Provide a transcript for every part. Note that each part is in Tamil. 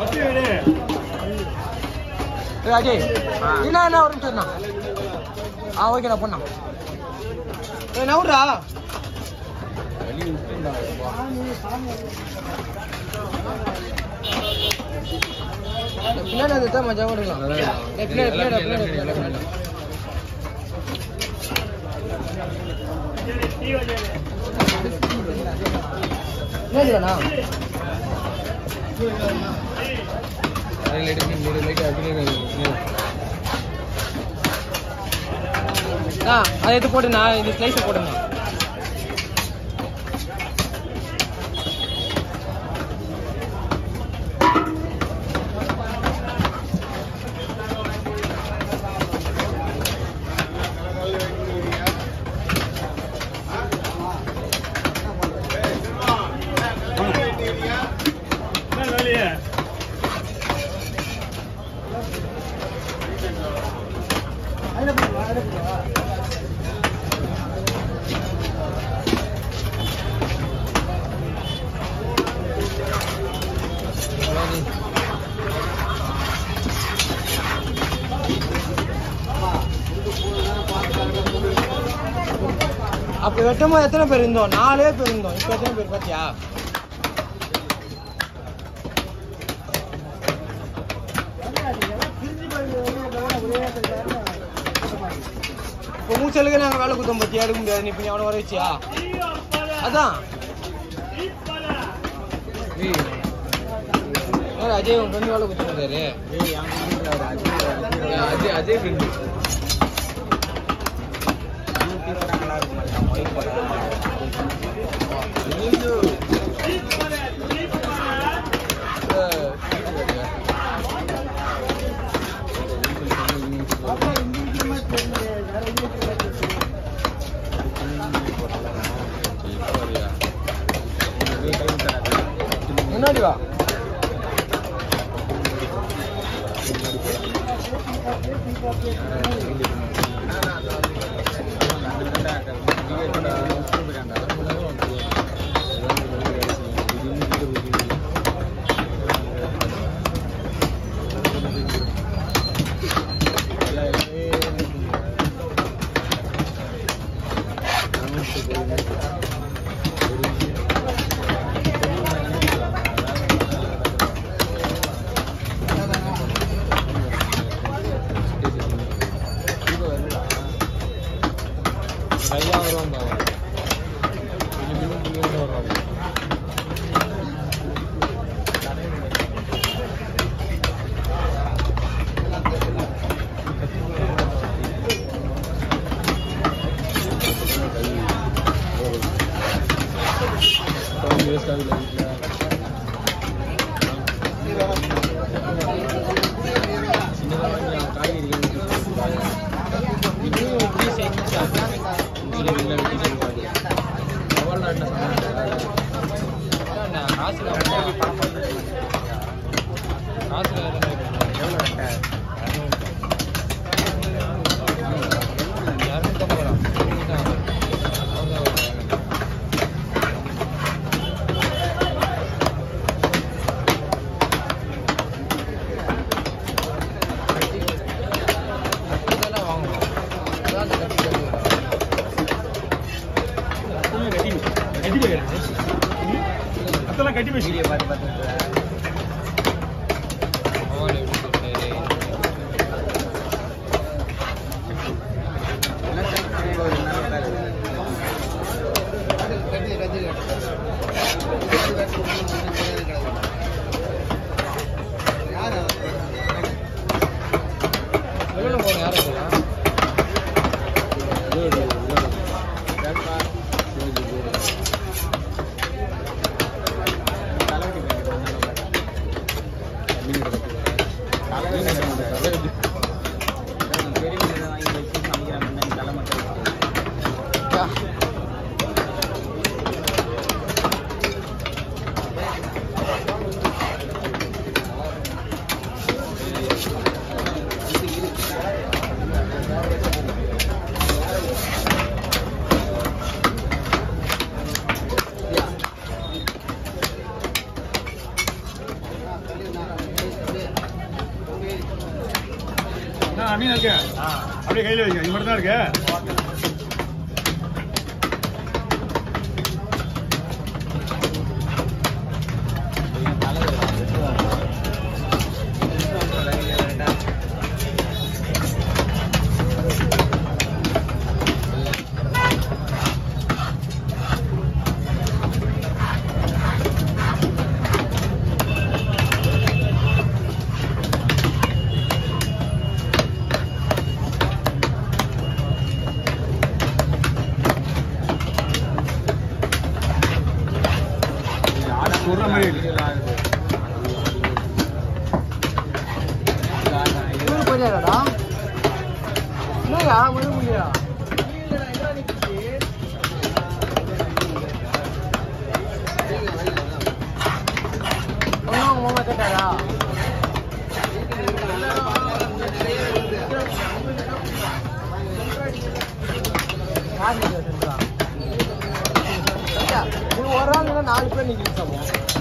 ஏய் அஜய் என்ன என்ன ஒரு நிமிஷம் இருந்தா ஆ ஓகேண்ணா பொண்ணா ஏய் நவுறா பின்னாடி அது தான் மஜா கொடுக்கலாம் ஏய், பின்னாடி பின்னாடி பின்னாடி பின்னாடி பின்னாடி பின்னாடிதானா ஆ அதை எடுத்து போட்டுண்ணா இந்த ஸ்லைஸை போட்டுண்ணா அப்ப வெட்டும்போது எத்தனை பேர் இருந்தோம் நாலே பேர் இருந்தோம் இப்ப எத்தனை பேர் பாத்தியா இப்போ மூச்சலுக்கு நாங்க வேலை குத்தம் பத்தி எடுக்க முடியாது நீ இப்ப நீ அவனை வர வச்சியா அதான் ஏய், அஜய் உன் ஃப்ரெண்டு வேலை குத்த முடியாது அஜய் அஜய் ஃப்ரெண்டு முன்னாடி வா பையா வருவான் பாவம் இன்னும் இன்னும் வருவான் வேஸ்ட் ஆகல வீட்டில் சின்னதாக காய்கறி இன்னும் இப்படி செஞ்சா இங்கே வெளில வெட்டி சொல்லுவாங்க எவ்வளோ நாட்டில் சொன்னாங்க காசு காசு எவ்வளோ இரநூத்தம்பது ரூபா இதெல்லாம் வாங்கணும் அதான் அந்த கட்டி கட்டி வீடியோ பார்த்து பார்த்து அவன் எப்படி சொல்றாரு கட்டி கட்டி வெளியில போன யாரும் இல்லையா யா. ஆ மீன் இருக்கு அப்படியே கையில வைங்க இது மட்டும் தான் இருக்கு சொல்ற மாதிரி இருக்கு இவரு போயிடாடா என்னயா முழு முடியா ஒன்றும் மாமா கேட்டாரா யார் நிற்கிறா ஒரு ஆள் நாலு பேர் நிற்கிறோம்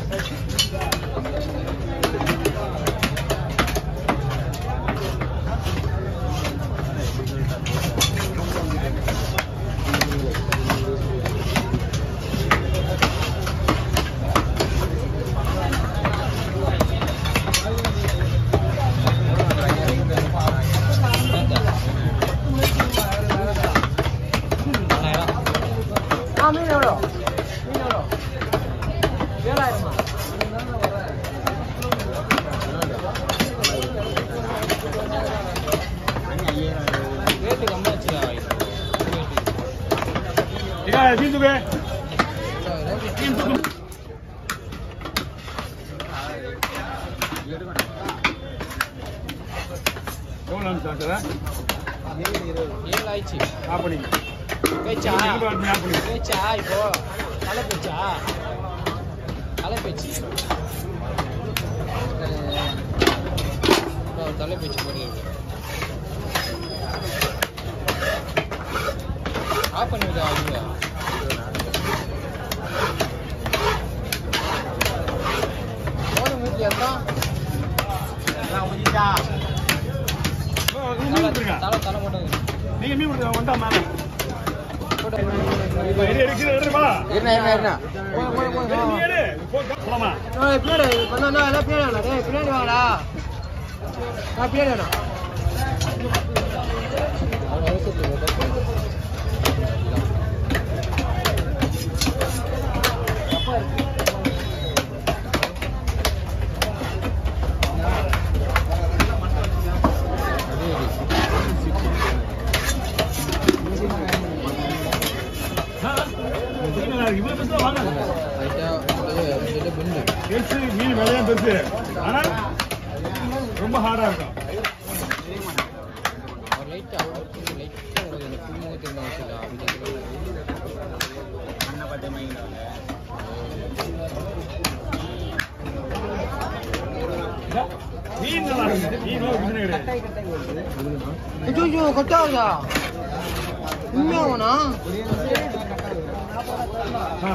ஆ மீன் எவ்வளோ மீன் எவ்வளோ ஏழாயிரமா ரேட்டு கம்மியாச்சுடா இதா மீன் தூக்கு மீன் தூக்கு எவ்வளோ அனுப்பிச்சா ஏழு ஆயிடுச்சு ஆஃப் பண்ணிங்க பேச்சா ஆஃப் பண்ணிங்க பேச்சா இப்போ தலை பேச்சா தலை பேச்சு இப்போ தலை பேச்சு போட்டு ஆஃப் பண்ணிவிடா அவங்க போன வீட்டில் இருந்தால் மீன் கொடுத்துருங்க தலை தலை மட்டும் நீங்க மீன் கொடுத்துருங்க வந்தா மேலே எடு எடு கீழே எடுமா என்ன என்ன என்ன போய் போய் போய் நீ எடு போ போலாமா பின்னாடி பண்ணா எல்லாம் பின்னாடி வேணா டேய் பின்னாடி வாங்கடா நான் பின்னாடி வேணாம் இவ்வளவு பெருசா வாங்க பெருசு மீன் விலையும் பெருசு ஆனா ரொம்ப ஹார்டா இருக்கும் லைட்டாக லைட்டாக புதுமுகத்தில் இருந்தால் வச்சுடா அப்படி மீன் நல்லா இருக்கு மீன் பிரச்சனை கிடையாது ஐயோ கொட்டாதா உண்மையாவனா ஆ.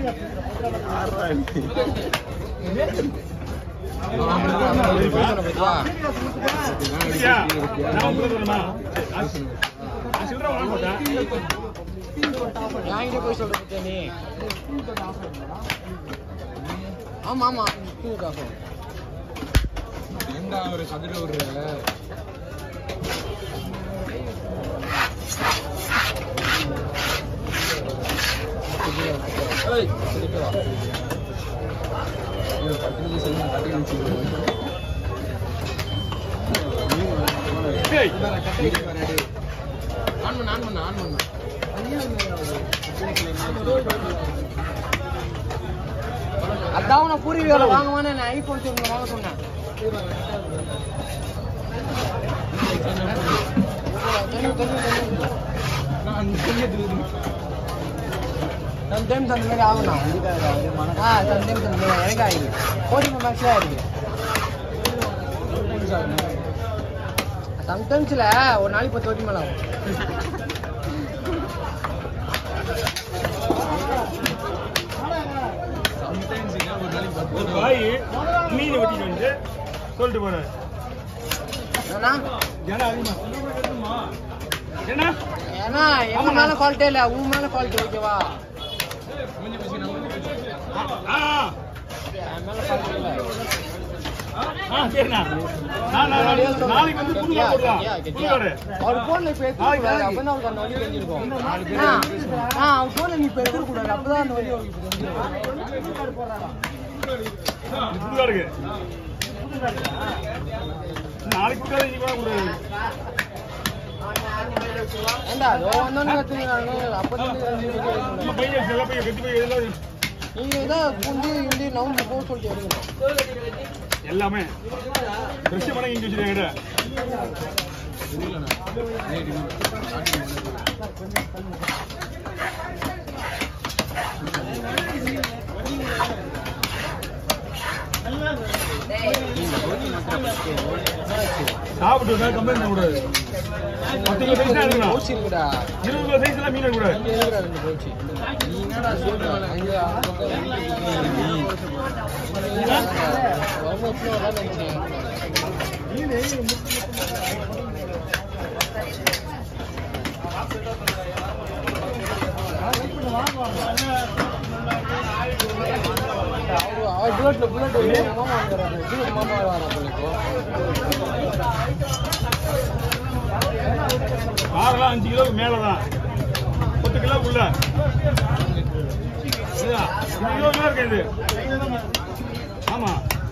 சரியா? நான் உங்களுக்கு சொல்லணுமா? அது- அது சில்லறை வாங்க மாட்டேன். என்கிட்ட போய் சொல்ற பத்தியா நீ ஆமா ஆமா டூக்காகும் ஏண்டா ஒரு கதிர ஒரு ஏய் சொல்லிட்டு வா ஒரு பத்து நிமிஷம் சொல்லி கட்டி அனுப்பிச்சு டேய், ஆன் பண்ண ஆன் பண்ண ஆன் பண்ண அதான் நான் பூர்வீகால வாங்குவானே நான் ஐபோன் சொல்லி வாங்க சொன்னேன் தெரியும், தெரியும், தெரியும். Sometimes அந்த மாதிரி ஆகும்ண்ணா. ஆ, sometimes அந்த மாதிரி எனக்கு ஆயிடுது. forty five max ல ஆயிடுது. Sometimes ல ஒரு நாளைக்கு பத்து வாட்டி மேல ஆகும் ஒரு பாய் மீனை வெட்டிட்டு வந்து சொல்லிட்டு போறாரு ஏன்னா ஏன்னா அதிகமா என்ன ஏன்னா எங்க மேல குவாலிட்டி இல்ல உன் மேல குவாலிட்டி ஓகேவா ஆ என் மேல குவாலிட்டி இல்ல ஆ சரிண்ணா நான் நான் நாளைக்கு- நாளைக்கு வந்து புது கார்டு போடலாம் புது கார்டு அவர் போன்ல இப்ப எடுத்து கூடாது அப்பதான் அவருக்கு அந்த வழி தெரிஞ்சிருக்கும் ஆ, ஆ, அவர் போன்ல நீ இப்ப எடுத்து கூடாது அப்பதான் அந்த வழி அவருக்கு தெரிஞ்சிருக்கும் இது புது கார்டுக்கு நாளைக்கு கொடுக்காத இன்னைக்கு கூட கொடு ஏண்டா அதோ வந்தோன்னு கத்துக்கிறாங்க அப்பதான் நம்ம பையன் சில பையன் கத்தி பையன் எல்லாம் நீங்க இதான் குண்டு இண்டி நவுந்து போக சொல்லிட்டு எடுக்கணும் எல்லாமே ட்ரெஸ் பண்ண இங்க வச்சிருக்காங்க சாப்பிட்டு வந்தா கம்ப்ளைண்ட் பண்ணக்கூடாது பத்து கிலோ சைஸ் தான் எடுக்கணும் பவுச் இருக்குடா இருபது கிலோ சைஸ் எல்லாம் மீன் எடுக்கக்கூடாது இங்க இருக்குடா ரெண்டு பவுச் நீ என்னடா சொல்ற அங்க அந்த பக்கம் ரொம்ப ஸ்லோ தான் நினைச்சேன் அவரு- அவர் புல்லட்ல புல்லட் மாமா வந்துடுறாரு புல்லட் மாமா வர இப்போ காரெல்லாம் அஞ்சு கிலோக்கு மேல தான் பத்து கிலோ உள்ள இதுதான். இது கிலோ கிலோ இருக்கு இது ஆமா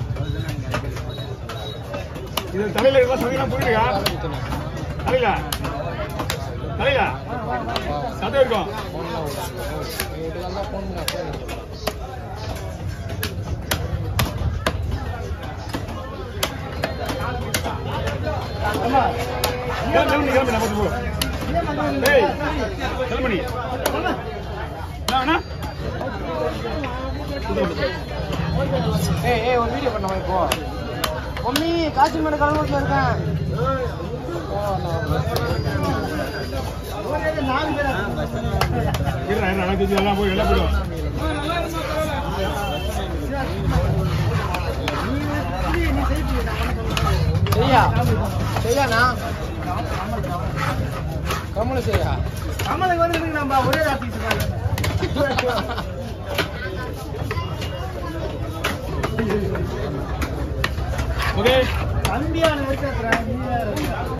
இது தலையில இருக்க சதையெல்லாம் புரியுதுக்கா தலையில தலையில சதை இருக்கும் ஃபோன் பண்ண ஏன் கிளம்பி கிளம்பி நம்ம போ ஏய் கிளம்பி என்ன ஏய் ஏய் ஒரு வீடியோ பண்ணவா இப்போ மம்மி காசி மேட கலவரத்தில் இருக்கேன் இருடா இருடா எனக்கு எல்லாம் போய் எல்லாம் போயிடும் செய்யா செய்யாண்ணா கம்மல செய்யா கமலுக்கு வந்து நம்ம ஒரே ராசி ஓகே தம்பியான இருக்கிற